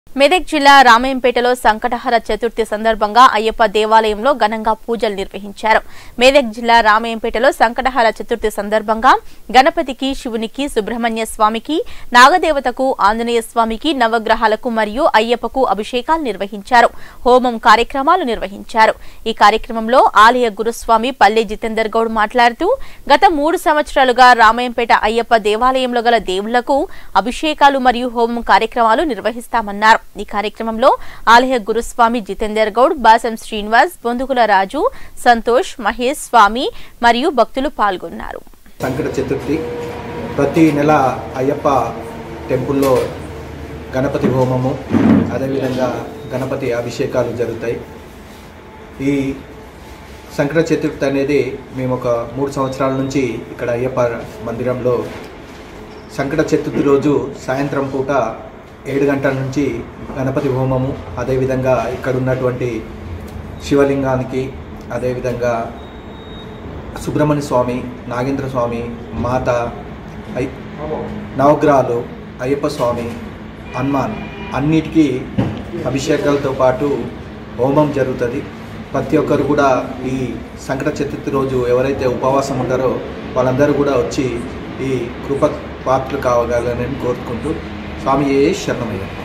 మెదక్ జిల్లా రామాయంపేటలో సంకటహర చతుర్థి సందర్భంగా అయ్యప్ప దేవాలయంలో ఘనంగా పూజలు నిర్వహించారు మెదక్ జిల్లా రామాయంపేటలో సంకటహర చతుర్థి సందర్భంగా గణపతికి శివునికి సుబ్రహ్మణ్య స్వామికి నాగదేవతకు ఆంజనేయ స్వామికి నవగ్రహాలకు మరియు అయ్యప్పకు అభిషేకాలు నిర్వహించారు హోమం కార్యక్రమాలు నిర్వహించారు ఈ కార్యక్రమంలో ఆలయ గురుస్వామి పల్లె జితేందర్ గౌడ్ మాట్లాడుతూ గత మూడు సంవత్సరాలుగా రామాయంపేట అయ్యప్ప దేవాలయంలో గల దేవుళ్లకు అభిషేకాలు మరియు హోమం కార్యక్రమాలు నిర్వహిస్తామన్నారు ఈ కార్యక్రమంలో ఆలయ గురుస్వామి జితేందర్ గౌడ్ బాసం శ్రీనివాస్ బొందుకుల రాజు సంతోష్ మహేష్ స్వామి మరియు భక్తులు పాల్గొన్నారు సంకట చతుర్థి ప్రతి నెల అయ్యప్ప టెంపుల్లో గణపతి హోమము అదేవిధంగా గణపతి అభిషేకాలు జరుగుతాయి ఈ సంకట చతుర్థి అనేది మేము ఒక మూడు సంవత్సరాల నుంచి ఇక్కడ అయ్యప్ప మందిరంలో సంకట చతుర్థి రోజు సాయంత్రం పూట ఏడు గంటల నుంచి గణపతి హోమము అదేవిధంగా ఇక్కడ ఉన్నటువంటి శివలింగానికి అదేవిధంగా సుబ్రహ్మణ్య స్వామి నాగేంద్ర స్వామి మాత ఐ నవగ్రహాలు అయ్యప్ప స్వామి హనుమాన్ అన్నిటికీ అభిషేకాలతో పాటు హోమం జరుగుతుంది ప్రతి ఒక్కరు కూడా ఈ సంకట చతుర్థి రోజు ఎవరైతే ఉపవాసం ఉంటారో వాళ్ళందరూ కూడా వచ్చి ఈ కృప పాత్రలు కావాలని కోరుకుంటూ స్వామి ఏ శరణమయ్య